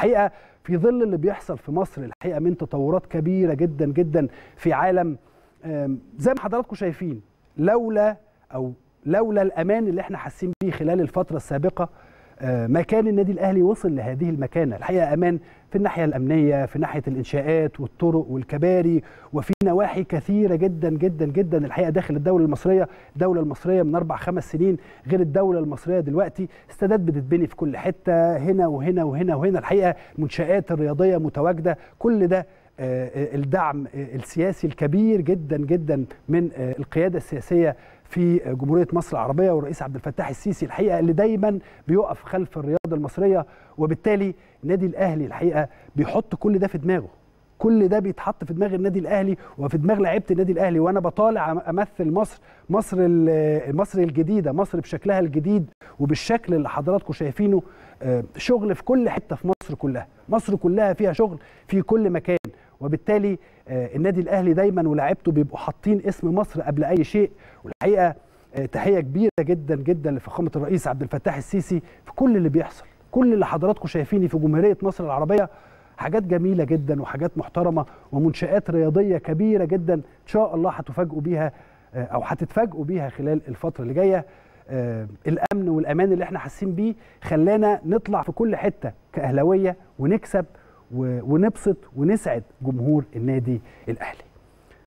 الحقيقه في ظل اللي بيحصل في مصر الحقيقه من تطورات كبيره جدا جدا في عالم زي ما حضراتكم شايفين لولا او لولا الامان اللي احنا حاسين بيه خلال الفتره السابقه ما كان النادي الاهلي وصل لهذه المكانه الحقيقه امان في الناحيه الامنيه في ناحيه الانشاءات والطرق والكباري وفي نواحي كثيره جدا جدا جدا الحقيقه داخل الدوله المصريه الدوله المصريه من اربع خمس سنين غير الدوله المصريه دلوقتي استادات بتتبني في كل حته هنا وهنا وهنا وهنا الحقيقه المنشات الرياضيه متواجده كل ده الدعم السياسي الكبير جدا جدا من القياده السياسيه في جمهوريه مصر العربيه والرئيس عبد الفتاح السيسي الحقيقه اللي دايما بيقف خلف الرياضه المصريه وبالتالي النادي الاهلي الحقيقه بيحط كل ده في دماغه كل ده بيتحط في دماغ النادي الاهلي وفي دماغ لعيبه النادي الاهلي وانا بطالع امثل مصر مصر مصر الجديده مصر بشكلها الجديد وبالشكل اللي حضراتكم شايفينه شغل في كل حته في مصر كلها مصر كلها فيها شغل في كل مكان وبالتالي النادي الاهلي دايما ولاعيبته بيبقوا حاطين اسم مصر قبل اي شيء والحقيقه تحيه كبيره جدا جدا لفخامه الرئيس عبد الفتاح السيسي في كل اللي بيحصل كل اللي حضراتكم شايفينه في جمهوريه مصر العربيه حاجات جميله جدا وحاجات محترمه ومنشات رياضيه كبيره جدا ان شاء الله هتفاجئوا بيها او هتتفاجئوا بيها خلال الفتره اللي جايه الامن والامان اللي احنا حاسين بيه خلانا نطلع في كل حته كاهلاويه ونكسب ونبسط ونسعد جمهور النادي الاهلي